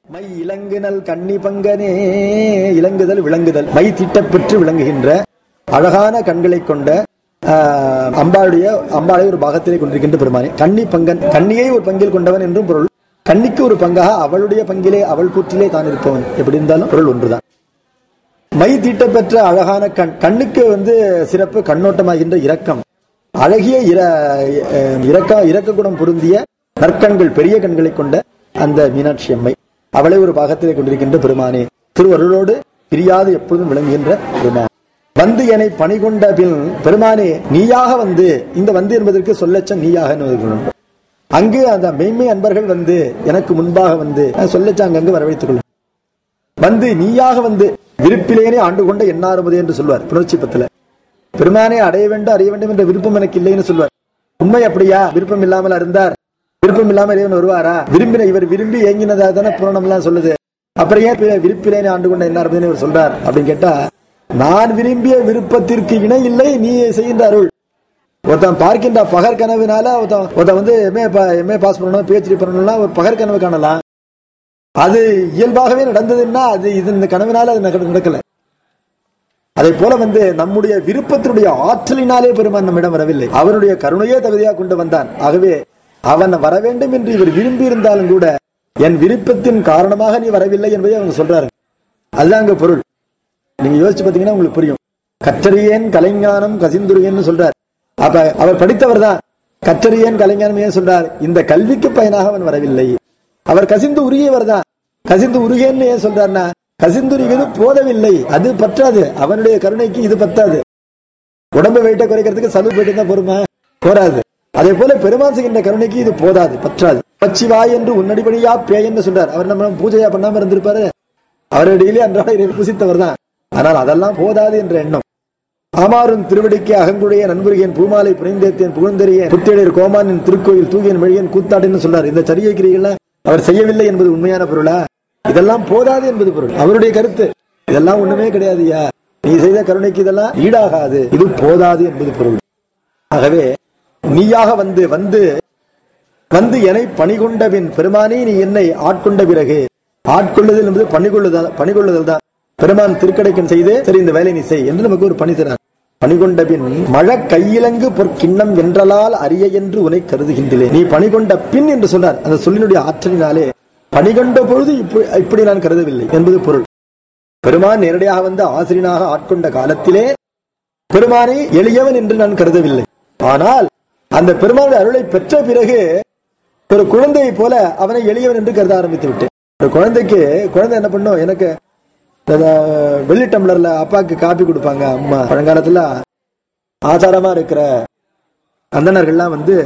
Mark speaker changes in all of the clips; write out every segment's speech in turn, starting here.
Speaker 1: My இலங்குனல் கன்னி பங்கனே இலங்குதல் விளங்குதல் my தீட்டப் பெற்று விளங்குகின்ற அழகான கண்களை கொண்ட ஆஹ், அம்பாளுடைய அம்பாளை ஒரு பாகத்திலே கொண்டிருக்கின்ற பெருமானே கன்னி பங்கன் கன்னியை ஒரு பங்கில் கொண்டவன் என்றும் பொருள் கன்னிக்கு ஒரு பங்காக அவளுடைய பங்கிலே அவள் கூற்றிலே தான் இருப்பவன் எப்படி இருந்தாலும் பொருள் ஒன்றுதான் மை தீட்டப் பெற்ற அழகான கண் கண்ணுக்கு வந்து சிறப்பு கண்ணோட்டமாகின்ற இரக்கம் அழகிய இர அஹ், இரக்க இரக்க குணம் பொருந்திய நற்கண்கள் பெரிய கண்களை கொண்ட அந்த மீனாட்சி அம்மை அவளை ஒரு பாகத்திலே கொண்டிருக்கின்ற பெருமானே திருவருளோடு பிரியாது எப்பொழுதும் விளங்குகின்ற பெருமான் வந்து என்னை பணி கொண்ட பின் பெருமானே நீயாக வந்து இந்த வந்து என்பதற்கு சொல்லச்ச நீயாக என்பதற்கு கொள்ளும். அங்கு அந்த மெய்மை அன்பர்கள் வந்து எனக்கு முன்பாக வந்து சொல்லச்ச அங்கங்கு வரவைத்துக் கொள்ளும் வந்து நீயாக வந்து விருப்பிலேனே ஆண்டு கொண்ட எண்ணாறுமதே என்று சொல்வார் புணர்ச்சி பத்துல பெருமானே அடைய வேண்டும் அறிய வேண்டும் என்ற விருப்பம் எனக்கு இல்லைன்னு சொல்வார் உண்மை அப்படியா விருப்பம் இல்லாமல் இருந்தார் விருப்பம் இல்லாமல் இறைவன் வருவாரா விரும்பின இவர் விரும்பி ஏங்கினதா தானே புராணம் எல்லாம் சொல்லுது அப்புறம் ஏன் பிற- விருப்பிலேனே ஆண்டு கொண்ட எண்ணாறுமதே இவர் சொல்றார் அப்படின்னு கேட்டா நான் விரும்பிய விருப்பத்திற்கு இணை இல்லை நீ செய்கின்ற அருள் ஒருத்தன் பார்க்கின்ற பகற் கனவுனால ஒருத்தன் ஒருத்தன் வந்து எம்ஏ எம்ஏ பாஸ் பண்ணணும் பிஹெச்டி பண்ணணும்னா ஒரு பகற் கனவு காணலாம் அது இயல்பாகவே நடந்ததுன்னா அது இது இந்த கனவினால அது நடக்க- நடக்கல அதே போல வந்து நம்முடைய விருப்பத்தினுடைய ஆற்றலினாலே பெருமான் நம்மிடம் வரவில்லை அவனுடைய கருணையே தகுதியாக கொண்டு வந்தான் ஆகவே அவன் வர வேண்டும் என்று இவர் விரும்பி இருந்தாலும் கூட என் விருப்பத்தின் காரணமாக நீ வரவில்லை என்பதை அவங்க சொல்றாரு அதுதான் அங்க பொருள் நீங்க யோசிச்சு பாத்தீங்கன்னா உங்களுக்கு புரியும் கற்றறியேன் கலைஞானம் கசிந்துருகேன்னு சொல்றார் அப்ப அவர் படித்தவர் தான் கற்றறியேன் கலைஞானம் ஏன் சொல்றார் இந்த கல்விக்கு பயனாக அவன் வரவில்லை அவர் கசிந்து உருகியவர் தான் கசிந்து உருகேன்னு ஏன் சொல்றாருன்னா கசிந்துருகிறது போதவில்லை அது பற்றாது அவனுடைய கருணைக்கு இது பத்தாது உடம்பு வெயிட்ட குறைக்கிறதுக்கு சலு போயிட்டு தான் பொறுமா போராது அதே போல பெருமாள் செய்கின்ற கருணைக்கு இது போதாது பற்றாது பச்சிவாய் என்று உன்னடிபடியா பேயன்னு சொல்றார் அவர் நம்ம பூஜையா பண்ணாம இருந்திருப்பாரு அவரிடையிலே அன்றாட இறை பூசித்தவர் தான் ஆனால் அதெல்லாம் போதாது என்ற எண்ணம் ஆமாறும் திருவடிக்கு அகங்குடைய நண்புரியன் பூமாலை புனைந்தேத்தேன் புகழ்ந்தெறியேன் புத்தியடர் கோமானின் திருக்கோயில் தூகியன் மெழியன் கூத்தாடுன்னு சொல்றார் இந்த சரியை கிரிகள்லாம் அவர் செய்யவில்லை என்பது உண்மையான பொருளா இதெல்லாம் போதாது என்பது பொருள் அவருடைய கருத்து இதெல்லாம் ஒண்ணுமே கிடையாதுயா நீ செய்த கருணைக்கு இதெல்லாம் ஈடாகாது இது போதாது என்பது பொருள் ஆகவே நீயாக வந்து வந்து வந்து என்னை பணிகொண்ட பின் பெருமானே நீ என்னை ஆட்கொண்ட பிறகு ஆட்கொள்ளுதல் என்பது பணிகொள்ளுதல் பணிகொள்ளுதல் தான் பெருமான் திருக்கடைக்கன் செய்து சரி இந்த வேலை நீ செய் என்று நமக்கு ஒரு பணி தரார் பணிகொண்ட பின் மழ கையிலங்கு பொற்கிண்ணம் என்றலால் அரிய என்று உனை கருதுகின்றேன் நீ பணிகொண்ட பின் என்று சொன்னார் அந்த சொல்லினுடைய ஆற்றலினாலே பணிகொண்ட பொழுது இப்படி இப்படி நான் கருதவில்லை என்பது பொருள் பெருமான் நேரடியாக வந்து ஆசிரியனாக ஆட்கொண்ட காலத்திலே பெருமானை எளியவன் என்று நான் கருதவில்லை ஆனால் அந்த பெருமானுடைய அருளை பெற்ற பிறகு ஒரு குழந்தையை போல அவனை எளியவன் என்று கருத ஆரம்பித்து விட்டேன் ஒரு குழந்தைக்கு குழந்தை என்ன பண்ணும் எனக்கு இந்த வெள்ளி டம்ளர்ல அப்பாவுக்கு காப்பி கொடுப்பாங்க அம்மா பழங்காலத்துல ஆச்சாரமா இருக்கிற அந்தணர்கள்லாம் வந்து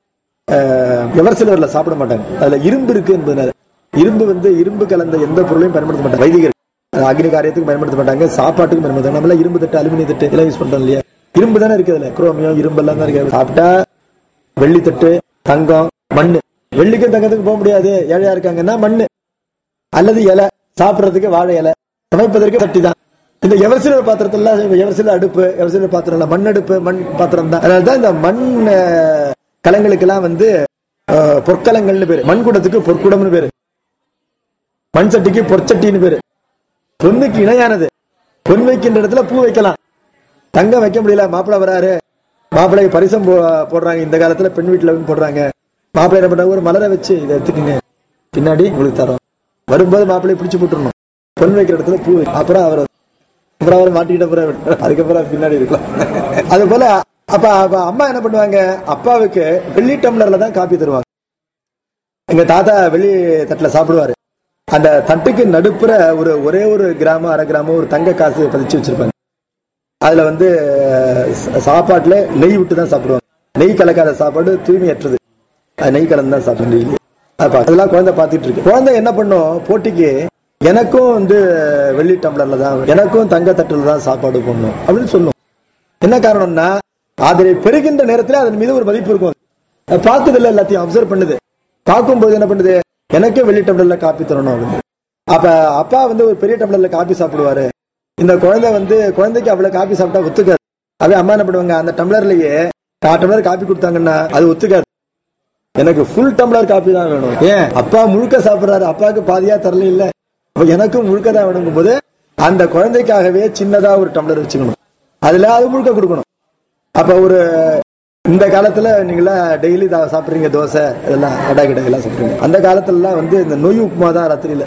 Speaker 1: எவர் சிலர்ல சாப்பிட மாட்டாங்க அதுல இரும்பு இருக்கு என்பதனால இரும்பு வந்து இரும்பு கலந்த எந்த பொருளையும் பயன்படுத்த மாட்டாங்க வைதிகர் அது அக்னி காரியத்துக்கு பயன்படுத்த மாட்டாங்க சாப்பாட்டுக்கு பயன்படுத்த நம்மள இரும்பு தட்டு அலுமினிய தட்டு எல்லாம் யூஸ் பண்றோம் இல்லையா இரும்பு தானே இருக்கு அதுல குரோமியம் இரும்பு எல்லாம் தான் இருக்கு சாப்பிட்டா வெள்ளி தட்டு தங்கம் மண்ணு வெள்ளிக்கும் தங்கத்துக்கு போக முடியாது ஏழையா இருக்காங்கன்னா மண்ணு அல்லது இலை சாப்பிடுறதுக்கு வாழை இலை சமைப்பதற்கு தட்டி தான் இந்த எவர்சிலர் பாத்திரத்துல எவர்சிலர் அடுப்பு எவர்சிலர் பாத்திரம் இல்ல மண் அடுப்பு மண் பாத்திரம் தான் அதனாலதான் இந்த மண் அஹ், கலங்களுக்கெல்லாம் வந்து அஹ், பொற்கலங்கள்னு பேரு மண் குடத்துக்கு பொற்குடம்னு பேரு மண் சட்டிக்கு பொற்சட்டின்னு பேரு பொண்ணுக்கு இணையானது பொன் வைக்கின்ற இடத்துல பூ வைக்கலாம் தங்கம் வைக்க முடியல மாப்பிள்ளை வராரு மாப்பிள்ளை பரிசம் போ- போடுறாங்க இந்த காலத்துல பெண் வீட்டுல வந்து போடுறாங்க மாப்பிள்ளை என்ன பண்றாங்க ஒரு மலரை வச்சு இதை எடுத்துக்கங்க பின்னாடி உங்களுக்கு தரோம் வரும்போது மாப்பிள்ளை பிடிச்சு போட்டுருணும் பொன் வைக்கிற இடத்துல பூ வை. அப்புறம் அவர் அப்புறம் அவர் மாட்டிக்கிட்ட அப்புறம் அதுக்கப்புறம் பின்னாடி இருக்கலாம் அது போல அப்ப அப்ப அம்மா என்ன பண்ணுவாங்க அப்பாவுக்கு வெள்ளி டம்ளர்ல தான் காப்பி தருவாங்க எங்க தாத்தா வெள்ளி தட்டுல சாப்பிடுவாரு அந்த தட்டுக்கு நடுப்புற ஒரு ஒரே ஒரு கிராமம் அரை கிராமம் ஒரு தங்க காசு பதிச்சு வச்சிருப்பாங்க அதுல வந்து ச- சாப்பாட்டுல நெய் விட்டு தான் சாப்பிடுவாங்க நெய் கலக்காத சாப்பாடு தூய்மையற்றது அது நெய் கலந்து தான் சாப்பிடுறீங்க அதெல்லாம் குழந்தை பார்த்துட்டு இருக்கு குழந்தை என்ன பண்ணும் போட்டிக்கு எனக்கும் வந்து வெள்ளி டம்ளர்ல தான் எனக்கும் தங்க தட்டுல தான் சாப்பாடு போடணும் அப்படின்னு சொல்லும் என்ன காரணம்னா அதனை பெறுகின்ற நேரத்துல அதன் மீது ஒரு மதிப்பு இருக்கும் அது பார்த்ததில்ல எல்லாத்தையும் அப்சர்வ் பண்ணுது பார்க்கும்போது என்ன பண்ணுது எனக்கே வெள்ளி டம்ளர்ல காப்பி தரணும் அப்படின்னு அப்ப அப்பா வந்து ஒரு பெரிய டம்ளர்ல காப்பி சாப்பிடுவாரு இந்த குழந்தை வந்து குழந்தைக்கு அவ்வளவு காப்பி சாப்பிட்டா ஒத்துக்காது அதே அம்மா என்ன பண்ணுவாங்க அந்த டம்ளர்லயே கால் டம்ளர் காப்பி கொடுத்தாங்கன்னா அது ஒத்துக்காது எனக்கு ஃபுல் டம்ளர் காப்பி தான் வேணும் ஏன் அப்பா முழுக்க சாப்பிடுறாரு அப்பாவுக்கு பாதியா தரல இல்ல அப்ப எனக்கும் முழுக்க தான் வேணுங்கும் போது அந்த குழந்தைக்காகவே சின்னதா ஒரு டம்ளர் வச்சுக்கணும் அதுல அது முழுக்க கொடுக்கணும் அப்ப ஒரு இந்த காலத்துல நீங்களா டெய்லி சாப்பிடுறீங்க தோசை இதெல்லாம் வடை கிடை எல்லாம் சாப்பிடுறீங்க அந்த காலத்துல எல்லாம் வந்து இந்த நொய் உப்புமா தான் ராத்திரியில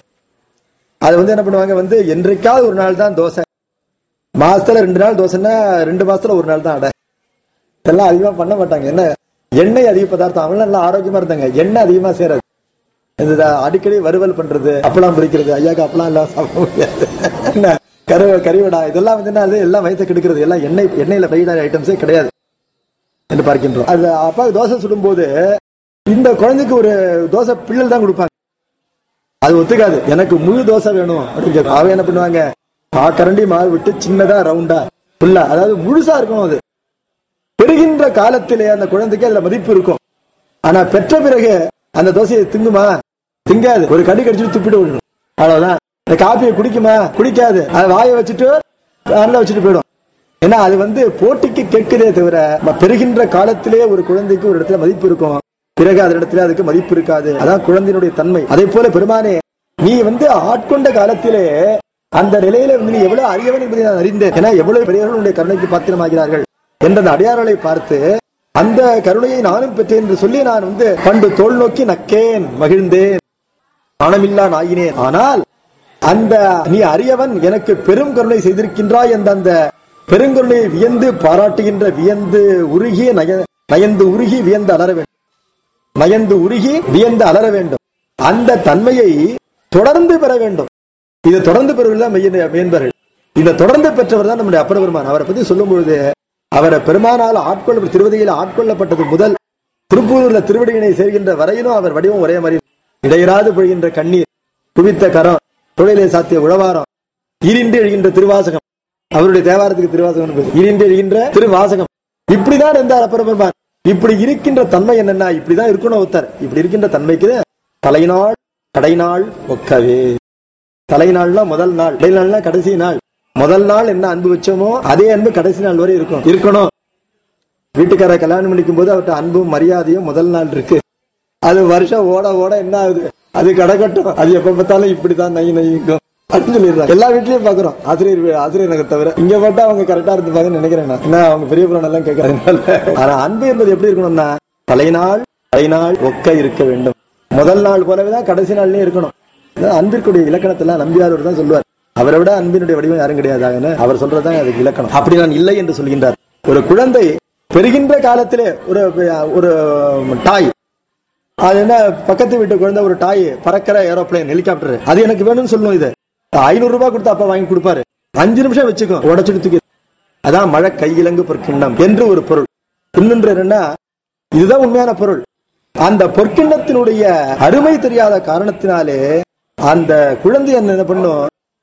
Speaker 1: அது வந்து என்ன பண்ணுவாங்க வந்து என்றைக்காவது ஒரு நாள் தான் தோசை மாசத்துல ரெண்டு நாள் தோசைன்னா ரெண்டு மாசத்துல ஒரு நாள் தான் அடை இதெல்லாம் அதிகமா பண்ண மாட்டாங்க என்ன எண்ணெய் அதிக பதார்த்தம் அவங்க நல்லா ஆரோக்கியமா இருந்தாங்க எண்ணெய் அதிகமா சேராது இந்த அடிக்கடி வறுவல் பண்றது அப்பளம் பிடிக்கிறது ஐயாக்கு அப்பளம் எல்லாம் சாப்பிட முடியாது என்ன கரு கறிவடா இதெல்லாம் வந்து என்ன அது எல்லாம் வயிற்று கெடுக்கிறது எல்லாம் எண்ணெய் எண்ணெயில ஃப்ரைட் ஐட்டம்ஸே கிடையாது என்று பார்க்கின்றோம் அது அப்பா தோசை சுடும்போது இந்த குழந்தைக்கு ஒரு தோசை பிள்ளல் தான் கொடுப்பாங்க அது ஒத்துக்காது எனக்கு முழு தோசை வேணும் அப்படின்னு கேட்கும். அவன் என்ன பண்ணுவாங்க ஆ கரண்டி மாவு விட்டு சின்னதா ரவுண்டா ஃபுல்லா அதாவது முழுசா இருக்கணும் அது பெறுகின்ற காலத்திலே அந்த குழந்தைக்கு அதுல மதிப்பு இருக்கும் ஆனா பெற்ற பிறகு அந்த தோசையை திங்குமா திங்காது ஒரு கடி கடிச்சிட்டு துப்பிட்டு விடணும் அவ்வளவுதான் இந்த காப்பியை குடிக்குமா குடிக்காது அதை வாயை வச்சுட்டு நல்லா வச்சுட்டு போயிடும் ஏன்னா அது வந்து போட்டிக்கு கேட்குதே தவிர ம- பெறுகின்ற காலத்திலே ஒரு குழந்தைக்கு ஒரு இடத்துல மதிப்பு இருக்கும் பிறகு அந்த இடத்துல அதுக்கு மதிப்பு இருக்காது அதான் குழந்தையினுடைய தன்மை அதே போல பெருமானே நீ வந்து ஆட்கொண்ட காலத்திலே அந்த நிலையில வந்து நீ எவ்வளவு அறியவன் என்பதை நான் அறிந்தேன் ஏன்னா எவ்வளவு பெரியவர்களுடைய கருணைக்கு பாத்திரமாகிறார்கள் என்ற அந்த அடையாளங்களை பார்த்து அந்த கருணையை நானும் பெற்றேன் என்று சொல்லி நான் வந்து பண்டு தோல் நோக்கி நக்கேன் மகிழ்ந்தேன் ஆணமில்லா நாயினேன் ஆனால் அந்த நீ அறியவன் எனக்கு பெரும் கருணை செய்திருக்கின்றாய் என்ற அந்த பெருங்கருணையை வியந்து பாராட்டுகின்ற வியந்து உருகி நய நயந்து உருகி வியந்து அலற வேண்டும் நயந்து உருகி வியந்து அலற வேண்டும் அந்த தன்மையை தொடர்ந்து பெற வேண்டும் இது தொடர்ந்து பெறுவதில் தான் மெய்ய- மெய்யன்பர்கள் இந்த தொடர்ந்து பெற்றவர் தான் நம்முடைய அப்பர பெருமான் அவரை பத்தி சொல்லும் பொழுது அவரை பெருமானால் ஆட்கொள்ள திருவதியில் ஆட்கொள்ளப்பட்டது முதல் திருப்பூர்ல திருவடியினை சேர்கின்ற வரையிலும் அவர் வடிவம் ஒரே மாதிரி இடையராது பொழிகின்ற கண்ணீர் குவித்த கரம் தொழிலை சாத்திய உழவாரம் ஈரின்றி எழுகின்ற திருவாசகம் அவருடைய தேவாரத்துக்கு திருவாசகம் என்பது. ஈரின்றி எழுகின்ற திருவாசகம் இப்படிதான் இருந்தார் அப்பர பெருமான் இப்படி இருக்கின்ற தன்மை என்னன்னா இப்படிதான் இருக்கணும் ஒருத்தர் இப்படி இருக்கின்ற தன்மைக்கு தலைநாள் கடைநாள் ஒக்கவே தலைநாள்னா முதல் நாள் இடைநாள்னா கடைசி நாள் முதல் நாள் என்ன அன்பு வச்சோமோ அதே அன்பு கடைசி நாள் வரை இருக்கும் இருக்கணும் வீட்டுக்கார கல்யாணம் பண்ணிக்கும் போது அவர்கிட்ட அன்பும் மரியாதையும் முதல் நாள் இருக்கு அது வருஷம் ஓட ஓட என்ன ஆகுது அது கடக்கட்டும் அது எப்ப பார்த்தாலும் இப்படிதான் நை நைக்கும் அப்படின்னு சொல்லிடுறாங்க எல்லா வீட்லயும் பாக்குறோம் ஆசிரியர் வீ- ஆசிரியர் நகர் தவிர இங்க பார்த்தா அவங்க கரெக்டா இருந்துப்பாங்கன்னு நினைக்கிறேன் நான். என்ன அவங்க பெரிய புராணம் எல்லாம் கேட்கறதுனால ஆனா அன்பு என்பது எப்படி இருக்கணும்னா தலைநாள் தலைநாள் ஒக்க இருக்க வேண்டும் முதல் நாள் போலவேதான் கடைசி நாள்லயும் இருக்கணும் அதான் அன்பிற்குடைய இலக்கணத்தெல்லாம் நம்பியார் தான் சொல்லுவார் அவரை விட அன்பினுடைய வடிவம் யாரும் கிடையாதுன்னு அவர் சொல்றதுதான் அதுக்கு இலக்கணம் அப்படி நான் இல்லை என்று சொல்கின்றார் ஒரு குழந்தை பெறுகின்ற காலத்திலே ஒரு ஒரு டாய் அது என்ன பக்கத்து வீட்டு குழந்தை ஒரு டாய் பறக்கிற ஏரோப்ளேன் ஹெலிகாப்டர் அது எனக்கு வேணும்னு சொல்லணும் இது ஐநூறு ரூபாய் கொடுத்து அப்பா வாங்கி கொடுப்பாரு அஞ்சு நிமிஷம் வச்சுக்கும் உடச்சிட்டு தூக்கி அதான் மழை கையிலங்கு பொற்கிண்ணம் என்று ஒரு பொருள் இன்னொன்று என்னன்னா இதுதான் உண்மையான பொருள் அந்த பொற்கிண்ணத்தினுடைய அருமை தெரியாத காரணத்தினாலே அந்த குழந்தை என்ன பண்ணும்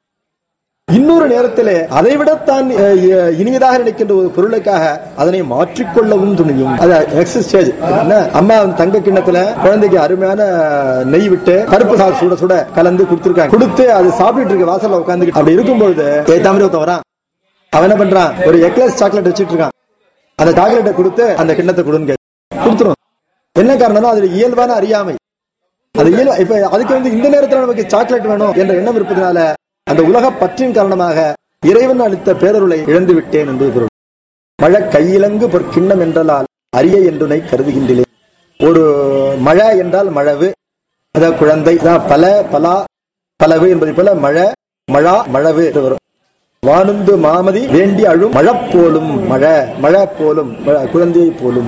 Speaker 1: இன்னொரு நேரத்திலே அதை விடத்தான் அஹ், அஹ், இனியதாக நினைக்கின்ற ஒரு பொருளுக்காக அதனை மாற்றிக்கொள்ளவும் துணியும் அது நெக்ஸ்ட் ஸ்டேஜ் என்ன அம்மா வந்து தங்க கிண்ணத்துல குழந்தைக்கு அருமையான நெய் விட்டு கருப்பு சாறு சுட சுட கலந்து கொடுத்துருக்காங்க கொடுத்து அது சாப்பிட்டு இருக்க வாசல்ல உட்காந்து அப்படி இருக்கும்பொழுது ஏத்த மாதிரி ஒருத்தன் வரான் அவன் என்ன பண்றான் ஒரு எக்லஸ் சாக்லேட் வச்சிட்டு இருக்கான் அந்த சாக்லேட்டை கொடுத்து அந்த கிண்ணத்தை கொடுன்னு கேட்டு கொடுத்துரும் என்ன காரணம்னா அது இயல்பான அறியாமை அது இயல்பு இப்ப அதுக்கு வந்து இந்த நேரத்துல நமக்கு சாக்லேட் வேணும் என்ற எண்ணம் இருப்பதனால அந்த உலக பற்றின் காரணமாக இறைவன் அளித்த பேரருளை இழந்து விட்டேன் என்பது பொருள் மழை கையிலங்கு பொற்கிண்ணம் என்றலால் அரிய என்றுனை கருதுகின்றேன் ஒரு மழை என்றால் மழவு அதாவது குழந்தை அதான் பல பலா பலவு என்பதை போல மழை மழா மழவு என்று வரும் வானுந்து மாமதி வேண்டி அழும் மழப்போலும் மழை மழை போலும் மழை, குழந்தையை போலும்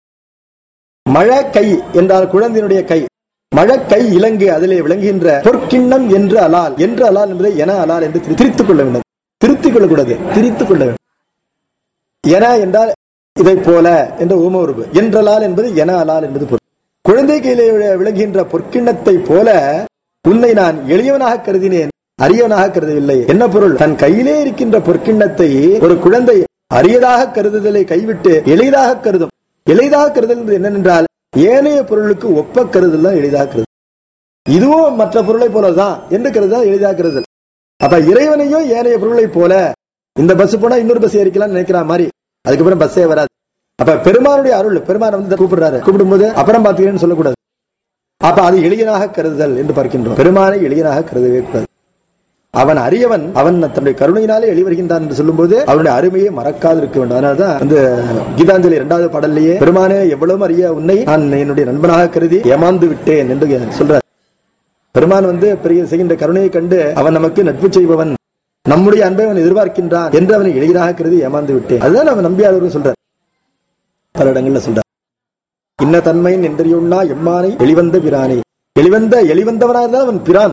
Speaker 1: மழை கை என்றால் குழந்தையினுடைய கை மழை கை இலங்கு அதிலே விளங்குகின்ற பொற்கிண்ணம் என்று அலால் என்று அலால் என்பதை என அலால் என்று திரி- திரித்துக் கொள்ள வேண்டும் திருத்திக் கொள்ளக்கூடாது திரித்துக் கொள்ள வேண்டும் என என்றால் இதை போல என்ற ஊம உருவு என்றலால் என்பது என அலால் என்பது பொருள் குழந்தை கையிலே வி- விளங்குகின்ற பொற்கிண்ணத்தை போல உன்னை நான் எளியவனாக கருதினேன் அரியவனாக கருதவில்லை என்ன பொருள் தன் கையிலே இருக்கின்ற பொற்கிண்ணத்தை ஒரு குழந்தை அரியதாக கருதுதலை கைவிட்டு எளிதாக கருதும் எளிதாக கருதல் என்பது என்னவென்றால் ஏனைய பொருளுக்கு ஒப்ப கருதல் தான் எளிதாக கருதல் இதுவும் மற்ற பொருளை போலதான் என்று கருதல் எளிதாக கருதல் அப்ப இறைவனையும் ஏனைய பொருளை போல இந்த பஸ் போனா இன்னொரு பஸ் ஏறிக்கலாம் நினைக்கிற மாதிரி அதுக்கப்புறம் பஸ்ஸே வராது அப்ப பெருமானுடைய அருள் பெருமான் வந்து கூப்பிடுறாரு கூப்பிடும்போது அப்புறம் பாத்துக்கிறேன்னு சொல்லக்கூடாது அப்ப அது எளியனாக கருதுதல் என்று பார்க்கின்றோம் பெருமானை எளியனாக கருதவே கூடாது அவன் அரியவன் அவன் தன்னுடைய கருணையினாலே வெளிவருகின்றான் என்று சொல்லும்போது அவனுடைய அருமையை மறக்காது இருக்க வேண்டும் அதனாலதான் அந்த கீதாஞ்சலி இரண்டாவது பாடல்லையே பெருமானே எவ்வளவு அறிய உன்னை நான் என்னுடைய நண்பனாக கருதி ஏமாந்து விட்டேன் என்று சொல்றார் பெருமான் வந்து பெரிய செய்கின்ற கருணையை கண்டு அவன் நமக்கு நட்பு செய்பவன் நம்முடைய அன்பை அவன் எதிர்பார்க்கின்றான் என்று அவனை எளிதாக கருதி ஏமாந்து விட்டேன் அதுதான் அவன் நம்பியாளர்கள் சொல்றார் பல இடங்கள்ல சொல்றார் இன்ன தன்மையின் என்றியுண்ணா எம்மானை வெளிவந்த பிரானே எளிவந்த எளிவந்தவனாக இருந்தால் அவன் பிரான்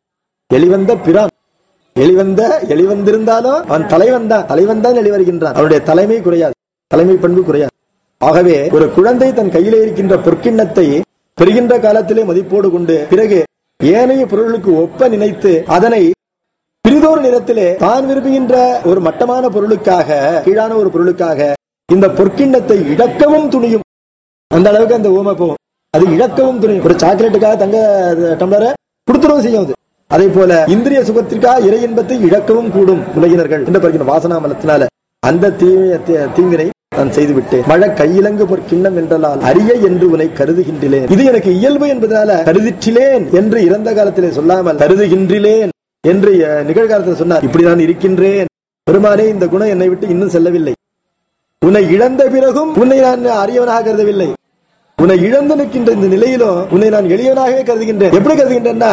Speaker 1: எளிவந்த பிரான் எளிவந்த எளிவந்திருந்தாலும் அவன் தலைவன் தான் தலைவன் தான் எளிவருகின்றான் அவனுடைய தலைமை குறையாது தலைமை பண்பு குறையாது ஆகவே ஒரு குழந்தை தன் கையிலே இருக்கின்ற பொற்கிண்ணத்தை பெறுகின்ற காலத்திலே மதிப்போடு கொண்டு பிறகு ஏனைய பொருளுக்கு ஒப்ப நினைத்து அதனை பிரிதோர் நிறத்திலே தான் விரும்புகின்ற ஒரு மட்டமான பொருளுக்காக கீழான ஒரு பொருளுக்காக இந்த பொற்கிண்ணத்தை இழக்கவும் துணியும் அந்த அளவுக்கு அந்த ஊமை போகும் அது இழக்கவும் துணியும் ஒரு சாக்லேட்டுக்காக தங்க டம்ளரை கொடுத்துடவும் செய்யும் அது அதே போல இந்திரிய சுகத்திற்காக இறை இன்பத்தை இழக்கவும் கூடும் உலகினர்கள் என்று பார்க்கிற வாசனா மலத்தினால அந்த தீமைய தீ- தீங்கினை நான் செய்துவிட்டேன் மழை கையிலங்கு பொற்கிண்ணம் என்றலால் அரிய என்று உன்னை கருதுகின்றேன் இது எனக்கு இயல்பு என்பதனால கருதிற்றிலேன் என்று இறந்த காலத்திலே சொல்லாமல் கருதுகின்றிலேன் என்று அஹ், நிகழ்காலத்தில் சொன்னார் இப்படி நான் இருக்கின்றேன் பெருமானே இந்த குணம் என்னை விட்டு இன்னும் செல்லவில்லை உன்னை இழந்த பிறகும் உன்னை நான் அரியவனாக கருதவில்லை உன்னை இழந்து நிற்கின்ற இந்த நிலையிலும் உன்னை நான் எளியவனாகவே கருதுகின்றேன் எப்படி கருதுகின்றேன்னா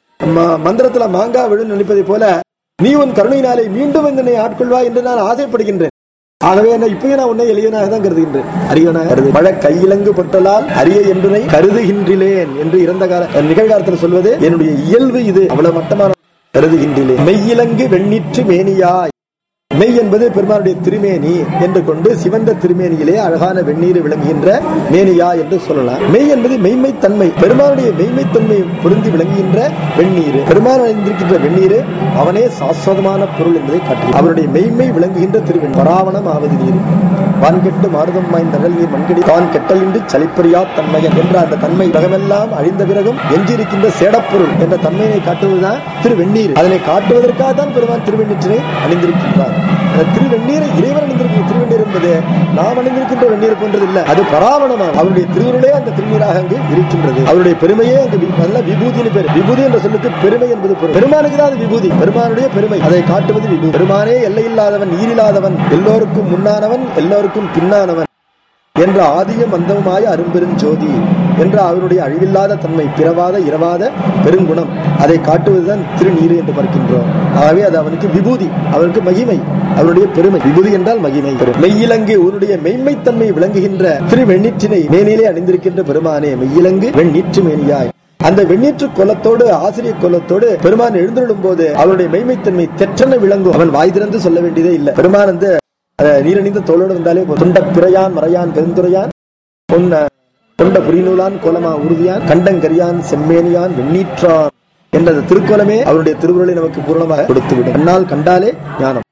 Speaker 1: ம- மந்திரத்துல மாங்காய் விழு நினைப்பதை போல நீ உன் கருணையினாலே மீண்டும் என்னை ஆட்கொள்வா என்று நான் ஆசைப்படுகின்றேன் ஆகவே என்ன இப்பயும் நான் உன்னை எளியவனாக தான் கருதுகின்றேன் அரியவனாக கருது மழை கையிலங்கு பட்டலால் அரிய என்பதை கருதுகின்றேன் என்று இறந்த கால நிகழ்காலத்தில் சொல்வது என்னுடைய இயல்பு இது அவ்வளவு மட்டமான கருதுகின்றேன் மெய்யிலங்கு வெண்ணிற்று மேனியாய் மெய் என்பது பெருமானுடைய திருமேனி என்று கொண்டு சிவந்த திருமேனியிலே அழகான வெந்நீர் விளங்குகின்ற மேனியா என்று சொல்லலாம் மெய் என்பது மெய்மை தன்மை பெருமானுடைய மெய்மை தன்மை பொருந்தி விளங்குகின்ற வெந்நீர் பெருமான் அணிந்திருக்கின்ற வெந்நீர் அவனே சாஸ்வதமான பொருள் என்பதை காட்டுகிறது அவருடைய மெய்மை விளங்குகின்ற திருவெண் பராவணம் ஆவது நீர் வான்கெட்டு மாறுதம் வாய்ந்த அகல் நீர் மண்கடி தான் கெட்டலின்றி சலிப்பறியா தன்மையன் என்ற அந்த தன்மை உலகமெல்லாம் அழிந்த பிறகும் எஞ்சியிருக்கின்ற சேடப்பொருள் என்ற தன்மையை காட்டுவதுதான் திருவெண்ணீர் அதனை காட்டுவதற்காக தான் பெருமான் திருவெண்ணீற்றினை அணிந்திருக்கின்றார் அந்த திருவெண்ணீரை இறைவன் அணிந்திருக்கிற திருவெண்ணீர் என்பது நாம் அணிந்திருக்கின்ற வெந்நீர் போன்றது இல்ல அது பராவணமாம் அவருடைய திருவுருளே அந்த திருநீராக அங்கு இருக்கின்றது அவருடைய பெருமையே அங்கு வி- நல்ல விபூதினு பேர் விபூதி என்ற சொல்லுக்கு பெருமை என்பது பொருள் பெருமானுக்கு தான் அது விபூதி பெருமானுடைய பெருமை அதை காட்டுவது விபூதி பெருமானே எல்லையில்லாதவன் ஈரில்லாதவன் எல்லோருக்கும் முன்னானவன் எல்லோருக்கும் பின்னானவன் என்ற ஆதியும் அந்தமுமாய அரும்பெரும் ஜோதி என்ற அவருடைய அழிவில்லாத தன்மை பிறவாத இரவாத பெருங்குணம் அதை காட்டுவதுதான் திருநீர் என்று பார்க்கின்றோம் ஆகவே அது அவனுக்கு விபூதி அவனுக்கு மகிமை அவருடைய பெருமை விபூதி என்றால் மகிமை மெய்யிலங்கு உன்னுடைய மெய்மைத்தன்மை விளங்குகின்ற திரு வெண்ணீற்றினை மேனிலே அணிந்திருக்கின்ற பெருமானே மெய்யிலங்கு வெண்ணீற்று மேனியாய் அந்த வெண்ணீற்று கொலத்தோடு ஆசிரியர் கொலத்தோடு பெருமான் எழுந்துள்ளும் போது அவருடைய மெய்மைத்தன்மை தெற்றென விளங்கும் அவன் வாய் திறந்து சொல்ல வேண்டியதே இல்லை பெருமான் வந்து அஹ், நீரணிந்த தோளோடு வந்தாலே போதும். துண்ட பிறையான் மறையான் பெருந்துரையான் பொன்ன கொண்ட புரிநூலான் கோலமா உறுதியான் கண்டங்கரியான் செம்மேனியான் வெண்ணீற்றான் என்ற அந்த திருக்கோலமே அவருடைய திருவுருளை நமக்கு பூரணமாக கொடுத்துவிடும் கண்ணால் கண்டாலே ஞானம்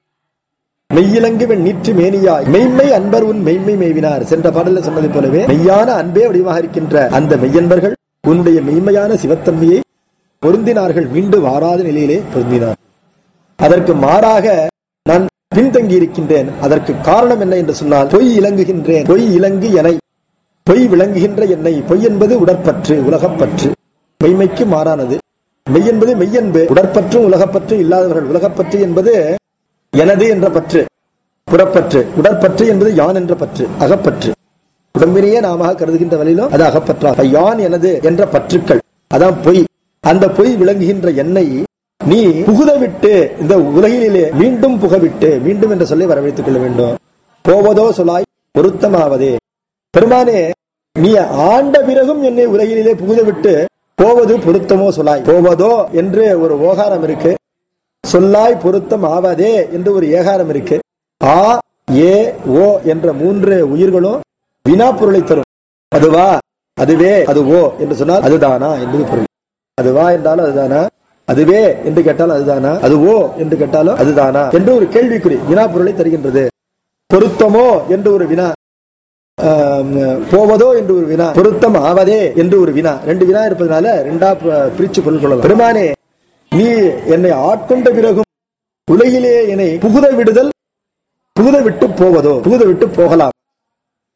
Speaker 1: மெய்யிலங்கு வெண்ணீற்று மேனியாய் மெய்மை அன்பர் உன் மெய்மை மேவினார் சென்ற பாடல்ல சொன்னதை போலவே மெய்யான அன்பே வடிவாக இருக்கின்ற அந்த மெய்யன்பர்கள் உன்னுடைய மெய்மையான சிவத்தன்மையை பொருந்தினார்கள் மீண்டும் வாராத நிலையிலே பொருந்தினார் அதற்கு மாறாக நான் பின்தங்கி இருக்கின்றேன் அதற்கு காரணம் என்ன என்று சொன்னால் பொய் இலங்குகின்றேன் பொய் இலங்கு எனை பொய் விளங்குகின்ற என்னை பொய் என்பது உடற்பற்று உலகப்பற்று மெய்மைக்கு மாறானது மெய் என்பது மெய்யன்பு உடற்பற்றும் உலகப்பற்று இல்லாதவர்கள் உலகப்பற்று என்பது எனது என்ற பற்று புறப்பற்று உடற்பற்று என்பது யான் என்ற பற்று அகப்பற்று உடம்பினையே நாம கருதுகின்ற வழியிலும் அது அகப்பற்றாக யான் எனது என்ற பற்றுக்கள் அதான் பொய் அந்த பொய் விளங்குகின்ற என்னை நீ புகுத விட்டு இந்த உலகிலே மீண்டும் புகவிட்டு மீண்டும் என்ற சொல்லை வரவழைத்துக் கொள்ள வேண்டும் போவதோ சொலாய் பொருத்தமாவதே பெருமானே நீ ஆண்ட பிறகும் என்னை உலகிலே புகுத விட்டு போவது பொருத்தமோ சொலாய் போவதோ என்று ஒரு ஓகாரம் இருக்கு சொல்லாய் பொருத்தம் ஆவதே என்று ஒரு ஏகாரம் இருக்கு ஆ ஏ ஓ என்ற மூன்று உயிர்களும் வினா பொருளை தரும் அதுவா அதுவே அது ஓ என்று சொன்னால் அதுதானா என்பது பொருள் அதுவா என்றாலும் அதுதானா அதுவே என்று கேட்டாலும் அதுதானா அதுவோ என்று கேட்டாலும் அதுதானா என்று ஒரு கேள்விக்குறி வினா பொருளை தருகின்றது பொருத்தமோ என்று ஒரு வினா ஆம், போவதோ என்று ஒரு வினா பொருத்தம் ஆவதே என்று ஒரு வினா ரெண்டு வினா இருப்பதனால ரெண்டா ப- பிரிச்சு பொருள் கொள்ளலாம் பெருமானே நீ என்னை ஆட்கொண்ட பிறகும் உலகிலே என்னை புகுத விடுதல் புகுத விட்டு போவதோ புகுத விட்டு போகலாம்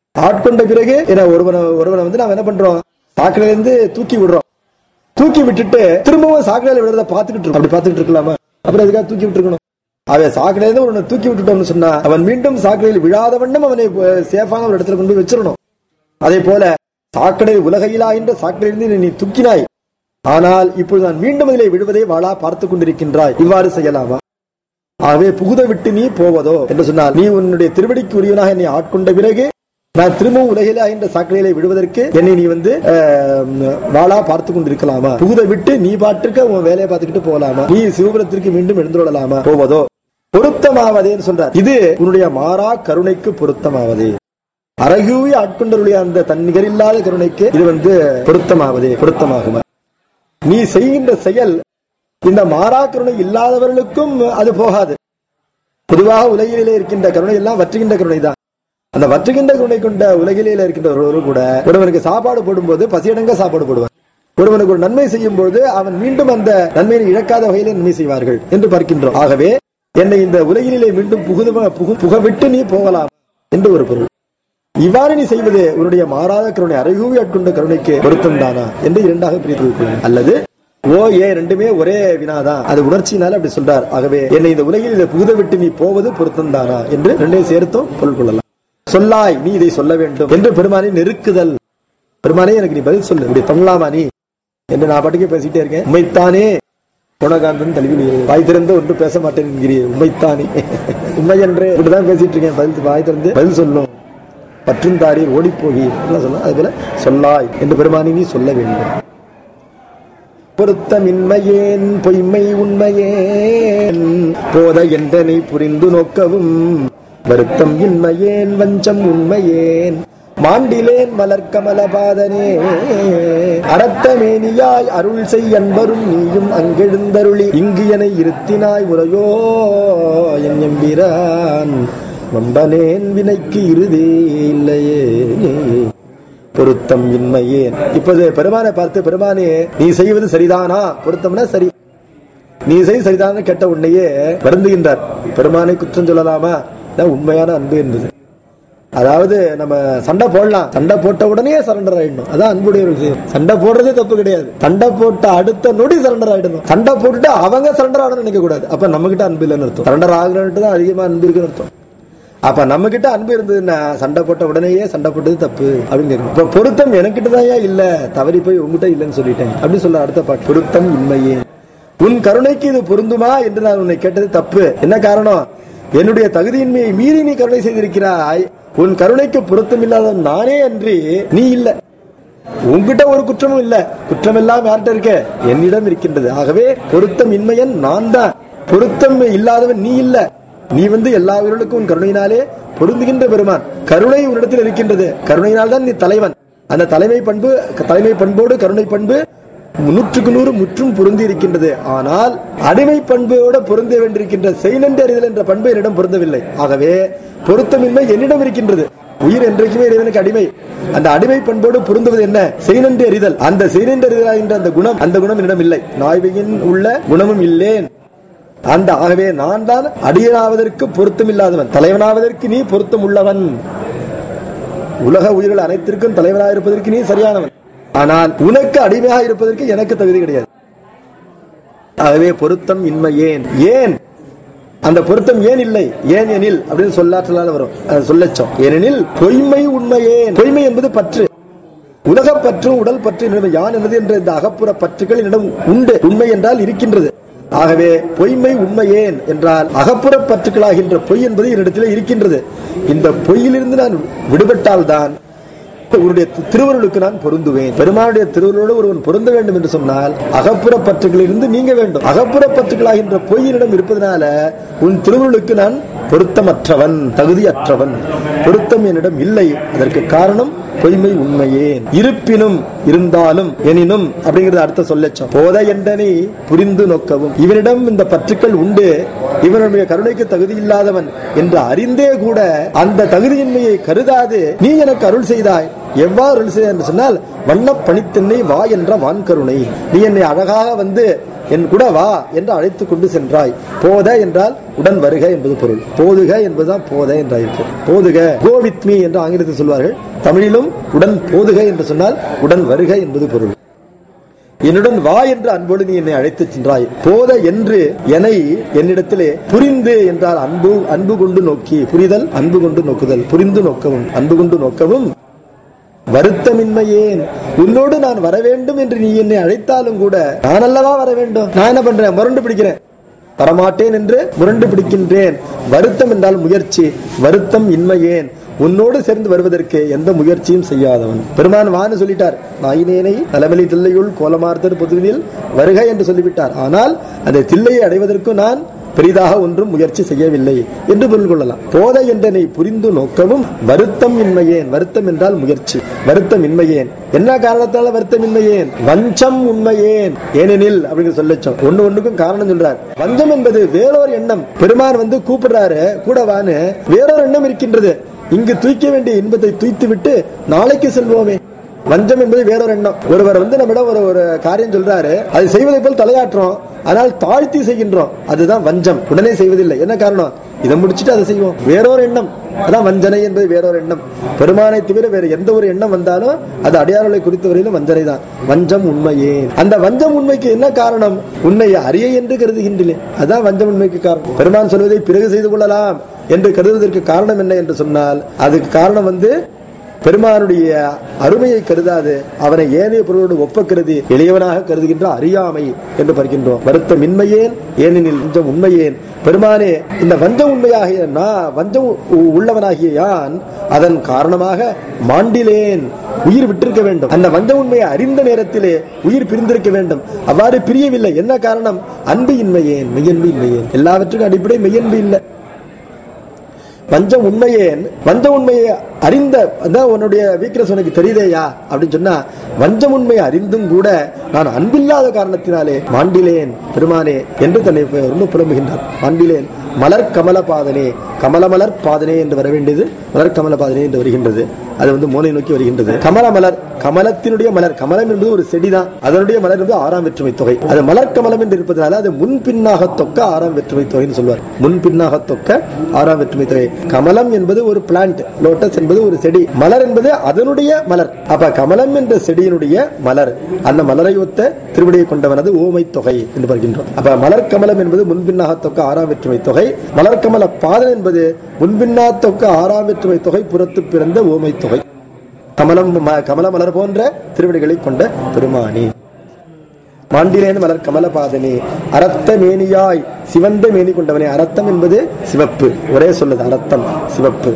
Speaker 1: ஆட்கொண்ட பிறகு என்ன ஒருவனை ஒருவனை வந்து நாம என்ன பண்றோம் சாக்கடையில இருந்து தூக்கி விடுறோம் தூக்கி விட்டுட்டு திரும்பவும் சாக்கடையில விடுறத பாத்துக்கிட்டு இருக்கோம் அப்படி பாத்துக்கிட்டு இருக்கலாமா அப்புறம் எதுக்காக தூக்கி விட்டுருக்கணும் அவன் சாக்கடையில இருந்து ஒருவனை தூக்கி விட்டுட்டோம்னு சொன்னா அவன் மீண்டும் சாக்கடையில் விழாத வண்ணம் அவனை சேஃபான ஒரு இடத்துல கொண்டு போய் வச்சிடணும் அதே போல சாக்கடை உலகையிலா என்ற சாக்கடையிலிருந்து நீ தூக்கினாய் ஆனால் இப்பொழுது நான் மீண்டும் அதிலே விழுவதை வாழா பார்த்துக் கொண்டிருக்கின்றாய் இவ்வாறு செய்யலாமா ஆகவே புகுத விட்டு நீ போவதோ என்று சொன்னால் நீ உன்னுடைய திருவடிக்கு உரியவனாக என்னை ஆட்கொண்ட பிறகு நான் திரும்பவும் உலகில என்ற சாக்கடையிலே விடுவதற்கு என்னை நீ வந்து அஹ், வாளா பார்த்து கொண்டிருக்கலாமா புகுத விட்டு நீ பாட்டுக்க உன் வேலையை பார்த்துக்கிட்டு போகலாமா நீ சிவபுரத்திற்கு மீண்டும் எழுந்துள்ளலாமா போவதோ பொருத்தமாவதேன்னு சொல்றார் இது உன்னுடைய மாறா கருணைக்கு பொருத்தமாவதே அரகூவி ஆட்கொண்டருடைய அந்த தன்னிகர் இல்லாத கருணைக்கு இது வந்து பொருத்தமாவதே பொருத்தமாகுமா நீ செய்கின்ற செயல் இந்த மாறா கருணை இல்லாதவர்களுக்கும் அது போகாது பொதுவாக உலகிலே இருக்கின்ற கருணை எல்லாம் வற்றுகின்ற கருணை தான் அந்த வற்றுகின்ற கருணை கொண்ட உலகிலே இருக்கின்ற ஒருவர் கூட ஒருவனுக்கு சாப்பாடு போடும்போது பசியடங்க சாப்பாடு போடுவார் ஒருவனுக்கு ஒரு நன்மை செய்யும் பொழுது அவன் மீண்டும் அந்த நன்மையை இழக்காத வகையிலே நன்மை செய்வார்கள் என்று பார்க்கின்றோம் ஆகவே என்னை இந்த உலகிலே மீண்டும் புகுது புகு புகவிட்டு நீ போகலாம் என்று ஒரு பொருள் இவ்வாறு நீ செய்வது உன்னுடைய மாறாத கருணை அரைகூவி ஆட்கொண்ட கருணைக்கு பொருத்தம் தானா என்று இரண்டாக பிரித்து வைக்கணும் அல்லது ஓ ஏ ரெண்டுமே ஒரே வினாதான் அது உணர்ச்சியினால அப்படி சொல்றார் ஆகவே என்னை இந்த உலகில் இதை புகுத விட்டு நீ போவது பொருத்தம் தானா என்று ரெண்டையும் சேர்த்தும் பொருள் கொள்ளலாம் சொல்லாய் நீ இதை சொல்ல வேண்டும் என்று பெருமானை நெருக்குதல் பெருமானே எனக்கு நீ பதில் சொல்லு இப்படி பண்ணலாமா நீ என்று நான் பாட்டுக்கே பேசிட்டே இருக்கேன் உண்மைத்தானே குணகாந்தன் தழுவி வாய் திறந்து ஒன்று பேச மாட்டேன் என்கிறீர் உண்மைத்தானே உண்மை என்று இப்படிதான் பேசிட்டு இருக்கேன் பதில் வாய் திறந்து பதில் சொல்லும் பற்றும் தாரீர் ஓடி போகி சொல்ல அது போல சொல்லாய் என்று பெருமானி நீ சொல்ல வேண்டும் பொருத்தமின்மையேன் பொய்மை உண்மையேன் போத என்றனை புரிந்து நோக்கவும் வருத்தம் இன்மையேன் வஞ்சம் உண்மையேன் மாண்டிலேன் மலர்கமல பாதனே அரத்தமேனியாய் அருள் செய் அன்பரும் நீயும் அங்கெழுந்தருளி இங்கு என இருத்தினாய் முறையோ என் எம்பிரான் வம்பனேன் வினைக்கு இறுதி இல்லையே பொருத்தம் இன்மையே இப்போது பெருமானை பார்த்து பெருமானே நீ செய்வது சரிதானா பொருத்தம்னா சரி நீ செய் சரிதான கேட்ட உன்னையே வருந்துகின்றார் பெருமானை குற்றம் சொல்லலாமா இதான் உண்மையான அன்பு என்பது அதாவது நம்ம சண்டை போடலாம் சண்டை போட்ட உடனே சரண்டர் ஆயிடணும் அதான் அன்புடையவர்கள் செய்யும் சண்டை போடுறதே தப்பு கிடையாது சண்டை போட்ட அடுத்த நொடி சரண்டர் ஆயிடணும் சண்டை போட்டுட்டு அவங்க சரண்டர் ஆகணும்னு நினைக்க கூடாது அப்ப நம்ம கிட்ட அன்பு இல்லைன்னு அர்த்தம் சரண்டர் ஆகணும்ட்டு தான் அதிகமா அன்பு இருக்குன்னு அர்த்தம் அப்ப நம்ம கிட்ட அன்பு இருந்ததுன்னா சண்டை போட்ட உடனேயே சண்டை போட்டது தப்பு அப்படின்னு கேட்கணும் இப்ப பொருத்தம் எனக்கிட்ட தான் ஏன் இல்ல தவறி போய் உங்ககிட்ட இல்லைன்னு சொல்லிட்டேன் அப்படின்னு சொல்ல அடுத்த பாட்டு பொருத்தம் இன்மையே உன் கருணைக்கு இது பொருந்துமா என்று நான் உன்னை கேட்டது தப்பு என்ன காரணம் என்னுடைய தகுதியின்மையை மீறி நீ கருணை செய்திருக்கிறாய் உன் கருணைக்கு பொருத்தம் இல்லாத நானே அன்றி நீ இல்ல உன்கிட்ட ஒரு குற்றமும் இல்ல குற்றம் எல்லாம் யார்கிட்ட இருக்க என்னிடம் இருக்கின்றது ஆகவே பொருத்தம் இன்மையன் நான் தான் பொருத்தம் இல்லாதவன் நீ இல்ல நீ வந்து எல்லா உயிர்களுக்கும் உன் கருணையினாலே பொருந்துகின்ற பெருமான் கருணை உன்னிடத்தில் இருக்கின்றது கருணையினால் தான் நீ தலைவன் அந்த தலைமை பண்பு தலைமை பண்போடு கருணை பண்பு நூற்றுக்கு நூறு முற்றும் பொருந்தி இருக்கின்றது ஆனால் அடிமை பண்போடு பொருந்த வேண்டியிருக்கின்ற செய்நன்றி அறிதல் என்ற பண்பு என்னிடம் பொருந்தவில்லை ஆகவே பொருத்தமின்மை என்னிடம் இருக்கின்றது உயிர் என்றைக்குமே இறைவனுக்கு அடிமை அந்த அடிமை பண்போடு பொருந்துவது என்ன செய்நன்றி அறிதல் அந்த செய்நன்றி அறிதல் என்ற அந்த குணம் அந்த குணம் என்னிடம் இல்லை நாய்வையின் உள்ள குணமும் இல்லேன் அந்த ஆகவே நான் தான் அடியனாவதற்கு பொருத்தம் இல்லாதவன் தலைவனாவதற்கு நீ பொருத்தம் உள்ளவன் உலக உயிர்கள் அனைத்திற்கும் தலைவனாக இருப்பதற்கு நீ சரியானவன் ஆனால் உனக்கு அடிமையாக இருப்பதற்கு எனக்கு தகுதி கிடையாது ஆகவே பொருத்தம் இன்மை ஏன் ஏன் அந்த பொருத்தம் ஏன் இல்லை ஏன் எனில் அப்படின்னு சொல்லாற்றலால வரும் அது சொல்லச்சோம் ஏனெனில் பொய்மை உண்மையேன் பொய்மை என்பது பற்று உலகப் பற்றும் உடல் பற்று என்னிடம் யான் என்னது என்ற இந்த அகப்புற பற்றுகள் என்னிடம் உண்டு உண்மை என்றால் இருக்கின்றது ஆகவே பொய்மை உண்மையேன் என்றால் அகப்புற பற்றுக்களாகின்ற பொய் என்பது என்னிடத்தில் இருக்கின்றது இந்த பொய்யிலிருந்து நான் விடுபட்டால்தான் உன்னுடைய திருவருளுக்கு நான் பொருந்துவேன் பெருமானுடைய திருவருளோடு ஒருவன் பொருந்த வேண்டும் என்று சொன்னால் அகப்புற பற்றுகளிலிருந்து நீங்க வேண்டும் அகப்புற பற்றுகளாகின்ற பொய்யினிடம் இருப்பதனால உன் திருவருளுக்கு நான் பொருத்தமற்றவன் தகுதியற்றவன் பொருத்தம் என்னிடம் இல்லை அதற்கு காரணம் பொய்மை உண்மையேன் இருப்பினும் இருந்தாலும் எனினும் அப்படிங்கறது அடுத்த சொல்லச்சோம் போத என்றனை புரிந்து நோக்கவும் இவனிடம் இந்த பற்றுக்கள் உண்டு இவனுடைய கருணைக்கு தகுதி இல்லாதவன் என்று அறிந்தே கூட அந்த தகுதியின்மையை கருதாது நீ எனக்கு அருள் செய்தாய் எவ்வாறு அருள் செய்தாய் என்று சொன்னால் வண்ண பணித்தென்னை வா என்ற வான் கருணை நீ என்னை அழகாக வந்து என் கூட வா என்று அழைத்து கொண்டு சென்றாய் போத என்றால் உடன் வருக என்பது பொருள் போதுக என்பதுதான் போத என்றாயிருக்கு போதுக கோ வித் மீ என்று ஆங்கிலத்தில் சொல்வார்கள் தமிழிலும் உடன் போதுக என்று சொன்னால் உடன் வருக என்பது பொருள் என்னுடன் வா என்று அன்போடு நீ என்னை அழைத்துச் சென்றாய் போத என்று என்னை என்னிடத்திலே புரிந்து என்றால் அன்பு அன்பு கொண்டு நோக்கி புரிதல் அன்பு கொண்டு நோக்குதல் புரிந்து நோக்கவும் அன்பு கொண்டு நோக்கவும் வருத்தமின்மையேன் உன்னோடு நான் வர வேண்டும் என்று நீ என்னை அழைத்தாலும் கூட நான் அல்லவா வர வேண்டும் நான் என்ன பண்றேன் முரண்டு பிடிக்கிறேன் வரமாட்டேன் என்று முரண்டு பிடிக்கின்றேன் வருத்தம் என்றால் முயற்சி வருத்தம் இன்மையேன் உன்னோடு சேர்ந்து வருவதற்கு எந்த முயற்சியும் செய்யாதவன் பெருமான் வான்னு சொல்லிட்டார் நாயினேனை தலைமலி தில்லையுள் கோலமார்த்தர் பொதுவினில் வருக என்று சொல்லிவிட்டார் ஆனால் அந்த தில்லையை அடைவதற்கு நான் பெரிதாக ஒன்றும் முயற்சி செய்யவில்லை என்று பொருள் கொள்ளலாம் போதை என்றனை புரிந்து நோக்கவும் வருத்தம் இன்மையேன் வருத்தம் என்றால் முயற்சி வருத்தம் இன்மையேன் என்ன காரணத்தால வருத்தம் இன்மையேன் வஞ்சம் உண்மையேன் ஏனெனில் அப்படின்னு சொல்லச்சோம் ஒண்ணு ஒண்ணுக்கும் காரணம் சொல்றார் வஞ்சம் என்பது வேறொரு எண்ணம் பெருமான் வந்து கூப்பிடுறாரு கூட வான்னு வேறொரு எண்ணம் இருக்கின்றது இங்கு தூய்க்க வேண்டிய இன்பத்தை தூய்த்து விட்டு நாளைக்கு செல்வோமே வஞ்சம் என்பது வேறொரு எண்ணம் ஒருவர் வந்து நம்மிடம் ஒரு ஒரு காரியம் சொல்றாரு அது செய்வதை போல் தலையாட்டுறோம் ஆனால் தாழ்த்தி செய்கின்றோம் அதுதான் வஞ்சம் உடனே செய்வதில்லை என்ன காரணம் இதை முடிச்சுட்டு அதை செய்வோம் வேறொரு எண்ணம் அதான் வஞ்சனை என்பது வேறொரு எண்ணம் பெருமானை தவிர வேற எந்த ஒரு எண்ணம் வந்தாலும் அது அடையாளங்களை குறித்தவரையிலும் வஞ்சனை தான் வஞ்சம் உண்மையே அந்த வஞ்சம் உண்மைக்கு என்ன காரணம் உன்னை அறிய என்று கருதுகின்றேன் அதான் வஞ்சம் உண்மைக்கு காரணம் பெருமான் சொல்வதை பிறகு செய்து கொள்ளலாம் என்று கருதுவதற்கு காரணம் என்ன என்று சொன்னால் அதுக்கு காரணம் வந்து பெருமானுடைய அருமையை கருதாது அவனை ஏனைய பொருளோடு ஒப்ப கருதி எளியவனாக கருதுகின்ற அறியாமை என்று பார்க்கின்றோம் வருத்தம் இன்மையேன் ஏனெனில் வஞ்சம் உண்மையேன் பெருமானே இந்த வஞ்சம் உண்மையாகிய நான் வஞ்சம் உ- உள்ளவனாகிய யான் அதன் காரணமாக மாண்டிலேன் உயிர் விட்டிருக்க வேண்டும் அந்த வஞ்ச உண்மையை அறிந்த நேரத்திலே உயிர் பிரிந்திருக்க வேண்டும் அவ்வாறு பிரியவில்லை என்ன காரணம் அன்பு இன்மையேன் மெய்யன்பு இன்மையேன் எல்லாவற்றுக்கும் அடிப்படை மெய்யன்பு இல்லை வஞ்ச உண்மையேன் வஞ்ச உண்மையை அறிந்த அதான் உன்னுடைய வீக்னஸ் உனக்கு தெரியுதேயா அப்படின்னு சொன்னா வஞ்ச உண்மையை அறிந்தும் கூட நான் அன்பில்லாத காரணத்தினாலே மாண்டிலேன் பெருமானே என்று தன்னை ரொம்ப புலம்புகின்றார் மாண்டிலேன் மலர் கமல பாதனே கமலமலர் பாதனே என்று வர வேண்டியது மலர் கமல பாதனே என்று வருகின்றது அது வந்து மூலை நோக்கி வருகின்றது கமல மலர் கமலத்தினுடைய மலர் கமலம் என்பது ஒரு செடிதான் அதனுடைய மலர் என்பது ஆறாம் வெற்றுமை தொகை அது மலர் கமலம் என்று இருப்பதனால அது முன்பின்னாக தொக்க ஆறாம் வெற்றுமை தொகைன்னு சொல்வார் முன்பின்னாக தொக்க ஆறாம் வெற்றுமை தொகை கமலம் என்பது ஒரு பிளான்ட் லோட்டஸ் என்பது ஒரு செடி மலர் என்பது அதனுடைய மலர் அப்ப கமலம் என்ற செடியினுடைய மலர் அந்த மலரை ஒத்த திருவடியை கொண்டவனது ஓமை தொகை என்று பார்க்கின்றோம் அப்ப மலர் கமலம் என்பது முன்பின்னாக தொக்க ஆறாம் வெற்றுமை தொகை மலர் கமல பாதன் என்பது முன்பின்னா தொக்க ஆறாம் வெற்றுமை தொகை புறத்து பிறந்த ஓமை தொகை கமலம் ம- கமல மலர் போன்ற திருவடிகளை கொண்ட பெருமானி மாண்டிலேன் மலர் கமலபாதனே அரத்த மேனியாய் சிவந்த மேனி கொண்டவனே அரத்தம் என்பது சிவப்பு ஒரே சொல்லுது அரத்தம் சிவப்பு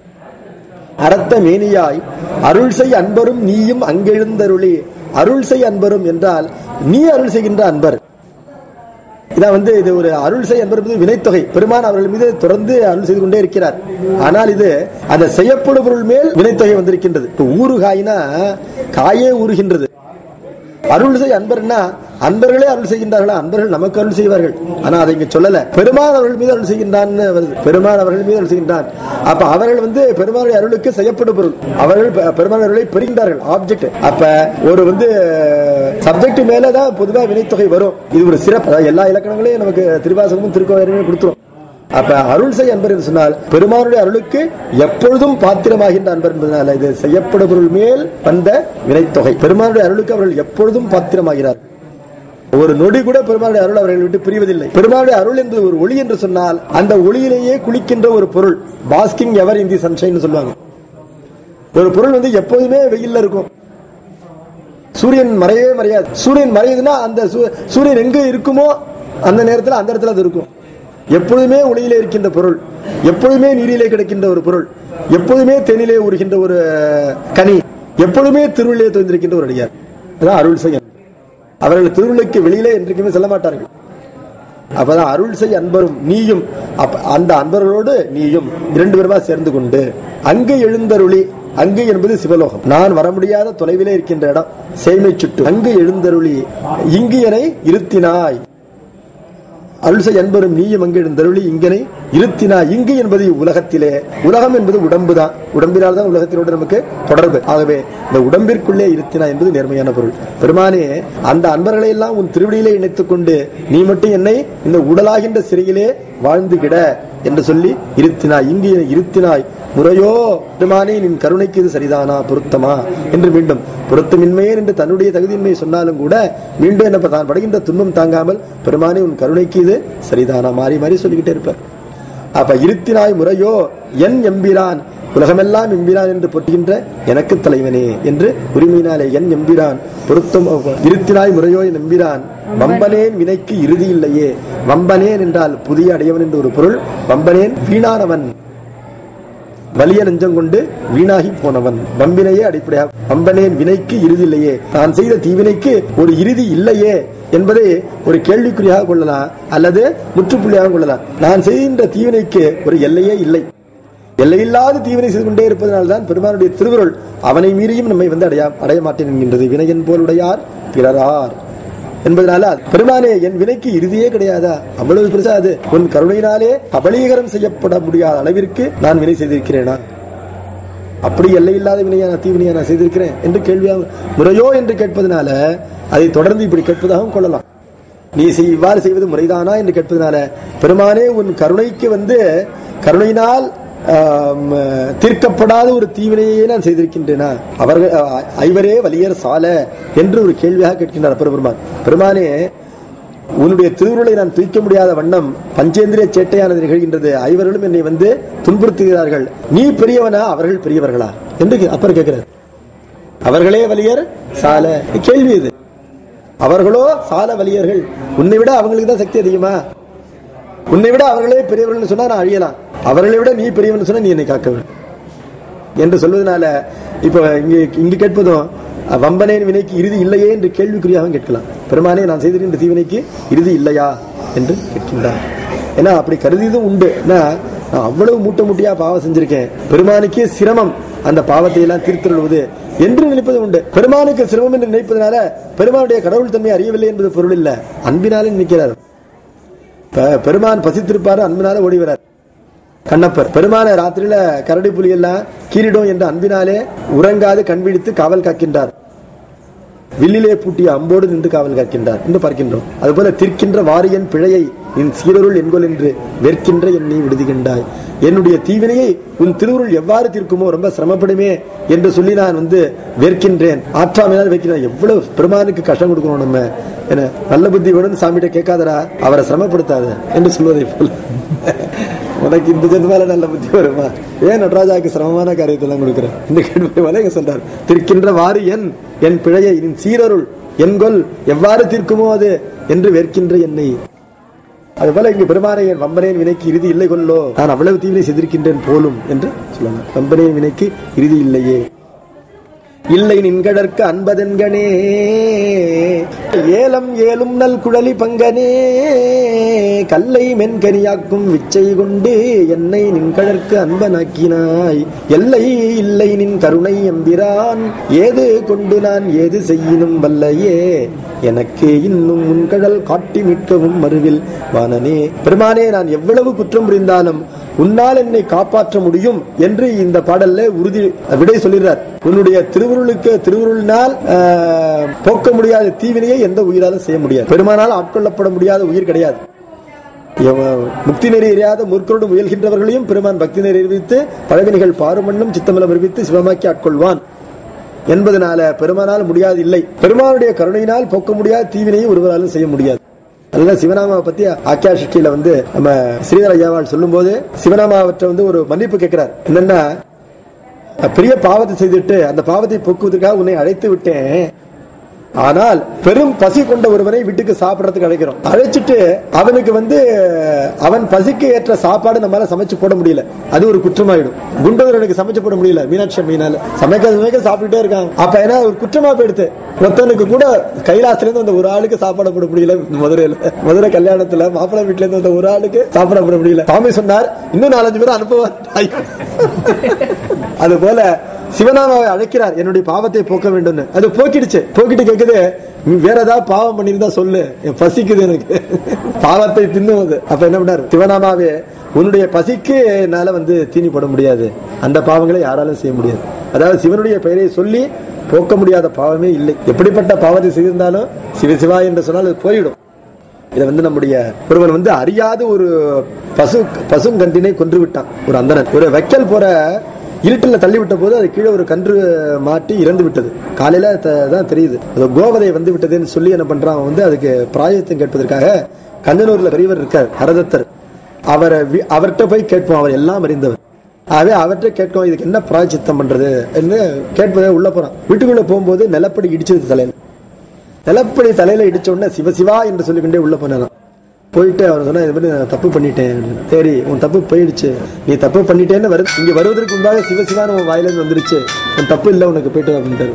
Speaker 1: அரத்த மேனியாய் அருள் செய் அன்பரும் நீயும் அங்கெழுந்தருளி அருள் செய் அன்பரும் என்றால் நீ அருள் செய்கின்ற அன்பர் இதான் வந்து இது ஒரு அருள் செய் என்பது என்பது வினைத்தொகை பெருமான் அவர்கள் மீது தொடர்ந்து அருள் செய்து கொண்டே இருக்கிறார் ஆனால் இது அந்த செய்யப்படும் பொருள் மேல் வினைத்தொகை வந்திருக்கின்றது இப்ப ஊறுகாய்னா காயே ஊறுகின்றது அருள் செய் அன்பர்னா அன்பர்களே அருள் செய்கின்றார்களா அன்பர்கள் நமக்கு அருள் செய்வார்கள் ஆனா அதை இங்க சொல்லல பெருமான் அவர்கள் மீது அருள் செய்கின்றான்னு வருது பெருமான் அவர்கள் மீது அருள் செய்கின்றான் அப்ப அவர்கள் வந்து பெருமானுடைய அருளுக்கு செய்யப்படும் பொருள் அவர்கள் பெ- பெருமான் அருளை பெறுகின்றார்கள் ஆப்ஜெக்ட் அப்ப ஒரு வந்து சப்ஜெக்ட் மேலதான் பொதுவா வினைத்தொகை வரும் இது ஒரு சிறப்பு அதாவது எல்லா இலக்கணங்களையும் நமக்கு திருவாசகமும் திருக்கோயிலுமே கொடுத்துரும் அப்ப அருள் செய் அன்பர் என்று சொன்னால் பெருமானுடைய அருளுக்கு எப்பொழுதும் பாத்திரமாகின்ற அன்பர் என்பதனால இது செய்யப்படும் பொருள் மேல் வந்த வினைத்தொகை பெருமானுடைய அருளுக்கு அவர்கள் எப்பொழுதும் பாத்திரமாகிறார் ஒரு நொடி கூட பெருமானுடைய அருள் அவர்களை விட்டு பிரிவதில்லை பெருமானுடைய அருள் என்பது ஒரு ஒளி என்று சொன்னால் அந்த ஒளியிலேயே குளிக்கின்ற ஒரு பொருள் பாஸ்கிங் எவர் இன் தி சன்ஷைன் சொல்லுவாங்க ஒரு பொருள் வந்து எப்போதுமே வெயில்ல இருக்கும் சூரியன் மறையவே மறையாது சூரியன் மறையுதுன்னா அந்த சூ- சூரியன் எங்க இருக்குமோ அந்த நேரத்தில் அந்த இடத்துல அது இருக்கும் எப்பொழுதுமே ஒளியிலே இருக்கின்ற பொருள் எப்பொழுதுமே நீரிலே கிடைக்கின்ற ஒரு பொருள் எப்பொழுதுமே தேனிலே உருகின்ற ஒரு கனி எப்பொழுதுமே திருவிழிலே தோன்றிருக்கின்ற ஒரு அடியார் அதான் அருள் செய்ய அவர்கள் திருவிழைக்கு வெளியிலே என்றைக்குமே செல்ல மாட்டார்கள் அப்பதான் அருள் செய் அன்பரும் நீயும் அப்ப அந்த அன்பர்களோடு நீயும் இரண்டு பேருமா சேர்ந்து கொண்டு அங்கு எழுந்தருளி அங்கு என்பது சிவலோகம் நான் வர முடியாத தொலைவிலே இருக்கின்ற இடம் சேமை சுட்டு அங்கு எழுந்தருளி இங்கு எனை இருத்தினாய் அருள் செய் அன்பரும் நீயும் அங்கு எழுந்தருளி இங்கனை இருத்தினா இங்கு என்பது உலகத்திலே உலகம் என்பது உடம்பு தான் உடம்பினால் தான் உலகத்தினோடு நமக்கு தொடர்பு ஆகவே இந்த உடம்பிற்குள்ளே இருத்தினா என்பது நேர்மையான பொருள் பெருமானே அந்த அன்பர்களை எல்லாம் உன் திருவடியிலே இணைத்துக் கொண்டு நீ மட்டும் என்னை இந்த உடலாகின்ற சிறையிலே வாழ்ந்துகிட என்று சொல்லி இருத்தினாய் இங்கு இருத்தினாய் முறையோ பெருமானே நின் கருணைக்கு இது சரிதானா பொருத்தமா என்று மீண்டும் பொருத்தமின்மையே என்று தன்னுடைய தகுதியின்மை சொன்னாலும் கூட மீண்டும் என்ன தான் படுகின்ற துன்பம் தாங்காமல் பெருமானே உன் கருணைக்கு இது சரிதானா மாறி மாறி சொல்லிக்கிட்டே இருப்பார் அப்ப இருத்தினாய் முறையோ என் எம்பிரான் உலகமெல்லாம் எம்பிரான் என்று போற்றுகின்ற எனக்கு தலைவனே என்று உரிமையினாலே என் எம்பிரான் பொருத்தம் இருத்தினாய் முறையோ என் எம்பிரான் வம்பனேன் வினைக்கு இறுதி இல்லையே வம்பனேன் என்றால் புதிய அடையவன் என்று ஒரு பொருள் வம்பனேன் வீணானவன் வலிய நெஞ்சம் கொண்டு வீணாகி போனவன் வம்பினையே அடிப்படையாக வம்பனேன் வினைக்கு இறுதி இல்லையே தான் செய்த தீவினைக்கு ஒரு இறுதி இல்லையே என்பதை ஒரு கேள்விக்குறியாக கொள்ளலாம் அல்லது முற்றுப்புள்ளியாக கொள்ளலாம் நான் செய்கின்ற தீவினைக்கு ஒரு எல்லையே இல்லை எல்லையில்லாத தீவினை செய்து கொண்டே இருப்பதனால்தான் பெருமானுடைய திருவுருள் அவனை மீறியும் நம்மை வந்து அடைய அடைய மாட்டேன் என்கின்றது வினையன் போலுடையார் பிறரார் என்பதனால பெருமானே என் வினைக்கு இறுதியே கிடையாதா அவ்வளவு பெருசா அது உன் கருணையினாலே அபலீகரம் செய்யப்பட முடியாத அளவிற்கு நான் வினை செய்திருக்கிறேனா அப்படி எல்லையில்லாத வினையா நான் தீவினையா நான் செய்திருக்கிறேன் என்று கேள்வியாக முறையோ என்று கேட்பதனால அதை தொடர்ந்து இப்படி கேட்பதாகவும் கொள்ளலாம் நீ செய் இவ்வாறு செய்வது முறைதானா என்று கேட்பதனால பெருமானே உன் கருணைக்கு வந்து கருணையினால் ஆம், தீர்க்கப்படாத ஒரு தீவினையை நான் செய்திருக்கின்றேனா அவர்கள் அ- ஐவரே வலியர் சால என்று ஒரு கேள்வியாக கேட்கின்றார் அப்பர் பெருமான் பெருமானே உன்னுடைய திருவுருளை நான் தூக்க முடியாத வண்ணம் பஞ்சேந்திரிய சேட்டையானது நிகழ்கின்றது ஐவர்களும் என்னை வந்து துன்புறுத்துகிறார்கள் நீ பெரியவனா அவர்கள் பெரியவர்களா என்று அப்பர் கேட்கிறார் அவர்களே வலியர் சால கேள்வி இது அவர்களோ சால வலியர்கள் உன்னை விட அவங்களுக்கு தான் சக்தி அதிகமா உன்னை விட அவர்களே பெரியவர்கள் சொன்னா நான் அழியலாம் அவர்களை விட நீ பெரியவன் சொன்னா நீ என்னை காக்க வேண்டும் என்று சொல்வதனால இப்ப இங்க இங்கு கேட்பதும் அஹ், வம்பனேன் வினைக்கு இறுதி இல்லையே என்று கேள்விக்குறியாக கேட்கலாம் பெருமானே நான் செய்திருக்கின்ற தீவினைக்கு இறுதி இல்லையா என்று கேட்கின்றார் ஏன்னா அப்படி கருதியதும் உண்டு ஏன்னா நான் அவ்வளவு மூட்டை மூட்டையா பாவம் செஞ்சிருக்கேன் பெருமானுக்கே சிரமம் அந்த பாவத்தை எல்லாம் தீர்த்தருள்வது என்று நினைப்பது உண்டு பெருமானுக்கு சிரமம் என்று நினைப்பதனால பெருமானுடைய கடவுள் தன்மை அறியவில்லை என்பது பொருள் இல்ல அன்பினாலே நினைக்கிறார் பெ- பெருமான் பசித்திருப்பாரு அன்பினால ஓடி வரார் கண்ணப்பர் பெருமான ராத்திரியில கரடி புலி எல்லாம் கீரிடும் என்ற அன்பினாலே உறங்காது கண் விழித்து காவல் காக்கின்றார் வில்லிலே பூட்டிய அம்போடு நின்று காவல் காக்கின்றார் என்று பார்க்கின்றோம் அதுபோல திர்க்கின்ற வாரியன் பிழையை என் சீரருள் என்கொல் என்று வெற்கின்ற என்னை விடுதுகின்றாய் என்னுடைய தீவினையை உன் திருவுருள் எவ்வாறு தீர்க்குமோ ரொம்ப சிரமப்படுமே என்று சொல்லி நான் வந்து வெற்கின்றேன் ஆற்றாமையால் வைக்கிறேன் எவ்வளவு பெருமானுக்கு கஷ்டம் கொடுக்கணும் நம்ம என நல்ல புத்தி வேணும்னு சாமிகிட்ட கேட்காதடா அவரை சிரமப்படுத்தாத என்று சொல்வதை போல உனக்கு இந்த ஜென்மால நல்ல புத்தி வருமா ஏன் நடராஜாவுக்கு சிரமமான காரியத்தெல்லாம் கொடுக்குறேன் இந்த கேள்வி போல இங்க சொல்றார் திருக்கின்ற வாறு என் என் பிழையை என் சீரருள் என்கொல் எவ்வாறு தீர்க்குமோ அது என்று வெறுக்கின்ற என்னை அதுபோல இங்கு பெருமானை என் வம்பனேன் வினைக்கு இறுதி இல்லை கொல்லோ நான் அவ்வளவு தீவினை செய்திருக்கின்றேன் போலும் என்று சொல்லலாம் வம்பனேன் வினைக்கு இறுதி இல்லையே இல்லை நின்கடற்கு அன்பதென்கனே ஏலம் ஏலும் நல் குழலி பங்கனே கல்லை மென்கனியாக்கும் விச்சை கொண்டு என்னை நின்கடற்கு அன்பனாக்கினாய் எல்லை இல்லை நின் கருணை எம்பிரான் ஏது கொண்டு நான் ஏது செய்யினும் வல்லையே எனக்கு இன்னும் முன்கடல் காட்டி மீட்கவும் மறுவில் வானனே பெருமானே நான் எவ்வளவு குற்றம் புரிந்தாலும் உன்னால் என்னை காப்பாற்ற முடியும் என்று இந்த பாடல்ல உறுதி விடை சொல்கிறார் உன்னுடைய திருவுருளுக்கு திருவுருளினால் ஆஹ், போக்க முடியாத தீவினையை எந்த உயிராலும் செய்ய முடியாது பெருமானால் ஆட்கொள்ளப்பட முடியாத உயிர் கிடையாது எவ- முக்தி நெறி எறியாத முற்கொண்டு முயல்கின்றவர்களையும் பெருமான் பக்தி நெறி அறிவித்து பழவினிகள் பாருமண்ணும் சித்தமலம் அறிவித்து சிவமாக்கி ஆட்கொள்வான் என்பதனால பெருமானால் முடியாது இல்லை பெருமானுடைய கருணையினால் போக்க முடியாத தீவினையை ஒருவராலும் செய்ய முடியாது அதனால சிவநாமாவை பத்தி ஆக்கியா சிருஷ்டியில வந்து நம்ம ஸ்ரீதர ஐயாவால் சொல்லும் போது சிவநாமாவற்றை வந்து ஒரு மன்னிப்பு கேட்கிறார் என்னன்னா பெரிய பாவத்தை செய்துட்டு அந்த பாவத்தை போக்குவதற்காக உன்னை அழைத்து விட்டேன் ஆனால் பெரும் பசி கொண்ட ஒருவனை வீட்டுக்கு சாப்பிடறதுக்கு அழைக்கிறோம் அழைச்சிட்டு அவனுக்கு வந்து அவன் பசிக்கு ஏற்ற சாப்பாடு நம்மளால சமைச்சு போட முடியல அது ஒரு குற்றமாயிடும் குண்டவரனுக்கு சமைச்சு போட முடியல மீனாட்சி அம்மையினால சமைக்க சமைக்க சாப்பிட்டுட்டே இருக்காங்க அப்ப என்ன ஒரு குற்றமா போயிடுது ஒருத்தனுக்கு கூட கைலாசத்துல இருந்து அந்த ஒரு ஆளுக்கு சாப்பாடு போட முடியல மதுரையில மதுரை கல்யாணத்துல மாப்பிள்ளை வீட்டுல இருந்து அந்த ஒரு ஆளுக்கு சாப்பாடு போட முடியல சாமி சொன்னார் இன்னும் நாலஞ்சு பேரும் அனுப்புவார் அது போல சிவநாமாவை அழைக்கிறார் என்னுடைய பாவத்தை போக்க வேண்டும் அது போக்கிடுச்சு போக்கிட்டு கேக்குது நீ வேற ஏதாவது பாவம் பண்ணிருந்தா சொல்லு என் பசிக்குது எனக்கு பாவத்தை தின்னுவது அப்ப என்ன பண்ணார் சிவநாமாவே உன்னுடைய பசிக்கு என்னால வந்து தீனி போட முடியாது அந்த பாவங்களை யாராலும் செய்ய முடியாது அதாவது சிவனுடைய பெயரை சொல்லி போக்க முடியாத பாவமே இல்லை எப்படிப்பட்ட பாவத்தை செய்திருந்தாலும் சிவ சிவா என்று சொன்னால் அது போயிடும் இதை வந்து நம்முடைய ஒருவன் வந்து அறியாத ஒரு பசு பசுங்கன்றினை கொன்று விட்டான் ஒரு அந்தணன் ஒரு வைக்கல் போற இருட்டில் தள்ளி விட்ட போது அது கீழே ஒரு கன்று மாட்டி இறந்து விட்டது காலையில த- தான் தெரியுது அது கோவதை வந்து விட்டதுன்னு சொல்லி என்ன பண்றான் அவன் வந்து அதுக்கு பிராயத்தம் கேட்பதற்காக கஞ்சனூர்ல பெரியவர் இருக்கார் ஹரதத்தர் அவரை வி- அவர்கிட்ட போய் கேட்போம் அவர் எல்லாம் அறிந்தவர் ஆகவே அவர்கிட்ட கேட்கும் இதுக்கு என்ன பிராயச்சித்தம் பண்றது என்று கேட்பதே உள்ள போறான் வீட்டுக்குள்ள போகும்போது நிலப்படி இடிச்சது தலையில நிலப்படி தலையில இடிச்ச உடனே சிவசிவா என்று சொல்லிக்கொண்டே உள்ள போனான் போயிட்டு அவர் சொன்னா இது மாதிரி நான் தப்பு பண்ணிட்டேன் அப்படின்னு. சரி உன் தப்பு போயிடுச்சு நீ தப்பு பண்ணிட்டேன்னு வருது இங்க வருவதற்கு முன்பாக சிவசிவான்னு உன் வாயில இருந்து வந்துருச்சு உன் தப்பு இல்லை உனக்கு போயிட்டு வா" அப்படின்ட்டாரு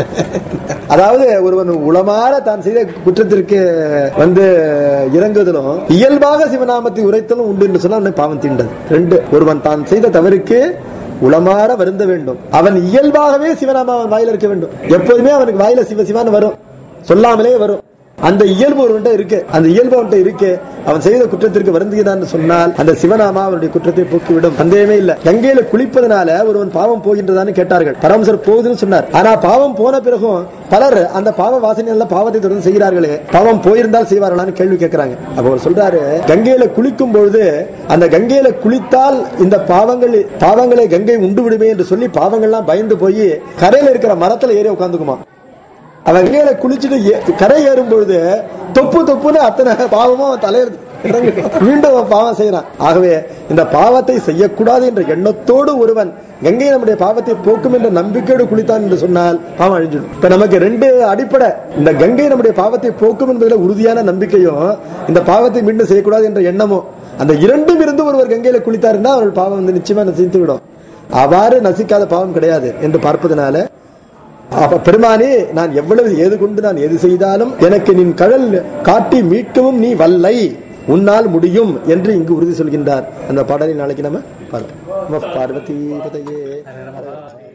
Speaker 1: அதாவது ஒருவன் உளமாற தான் செய்த குற்றத்திற்கு வந்து இறங்குதலும் இயல்பாக சிவநாமத்தை உரைத்தலும் உண்டு என்று சொன்னா அவனை பாவம் தீண்டது ரெண்டு ஒருவன் தான் செய்த தவறுக்கு உளமாற வருந்த வேண்டும் அவன் இயல்பாகவே சிவநாம அவன் வாயில இருக்க வேண்டும் எப்போதுமே அவனுக்கு வாயில சிவசிவான்னு வரும் சொல்லாமலே வரும் அந்த இயல்பு ஒருவன்ட்ட இருக்கு அந்த இயல்பு அவன்கிட்ட இருக்கு அவன் செய்த குற்றத்திற்கு வருந்துகிறான்னு சொன்னால் அந்த சிவநாமா அவனுடைய குற்றத்தை போக்கிவிடும் சந்தேகமே இல்ல கங்கையில குளிப்பதனால ஒருவன் பாவம் போகின்றதான்னு கேட்டார்கள் பரமசர் போகுதுன்னு சொன்னார் ஆனா பாவம் போன பிறகும் பலர் அந்த பாவ வாசனையில பாவத்தை தொடர்ந்து செய்கிறார்களே பாவம் போயிருந்தால் செய்வார்களான்னு கேள்வி கேட்கிறாங்க அப்ப அவர் சொல்றாரு கங்கையில குளிக்கும் பொழுது அந்த கங்கையில குளித்தால் இந்த பாவங்கள் பாவங்களை கங்கை உண்டு விடுமே என்று சொல்லி பாவங்கள்லாம் பயந்து போய் கரையில இருக்கிற மரத்துல ஏறி உட்காந்துக்குமா அவன் கங்கையில குளிச்சுட்டு ஏ- கரை ஏறும் பொழுது தொப்பு தொப்புன்னு அத்தனை பாவமும் அவன் தலையில இறங்கும். மீண்டும் அவன் பாவம் செய்யறான் ஆகவே இந்த பாவத்தை செய்யக்கூடாது என்ற எண்ணத்தோடு ஒருவன் கங்கை நம்முடைய பாவத்தை போக்கும் என்ற நம்பிக்கையோடு குளித்தான் என்று சொன்னால் பாவம் அழிஞ்சிடும் இப்ப நமக்கு ரெண்டு அடிப்படை இந்த கங்கை நம்முடைய பாவத்தை போக்கும் என்பதில் உறுதியான நம்பிக்கையும் இந்த பாவத்தை மீண்டும் செய்யக்கூடாது என்ற எண்ணமும் அந்த இரண்டும் இருந்து ஒருவர் கங்கையில குளித்தாருன்னா அவர்கள் பாவம் வந்து நிச்சயமா நசித்து விடும் அவ்வாறு நசிக்காத பாவம் கிடையாது என்று பார்ப்பதனால அப்ப பெருமானே நான் எவ்வளவு ஏது கொண்டு நான் எது செய்தாலும் எனக்கு நின் கடல் காட்டி மீட்கவும் நீ வல்லை உன்னால் முடியும் என்று இங்கு உறுதி சொல்கின்றார் அந்த பாடலை நாளைக்கு நம்ம பார்ப்போம் நம பார்வதி பதையே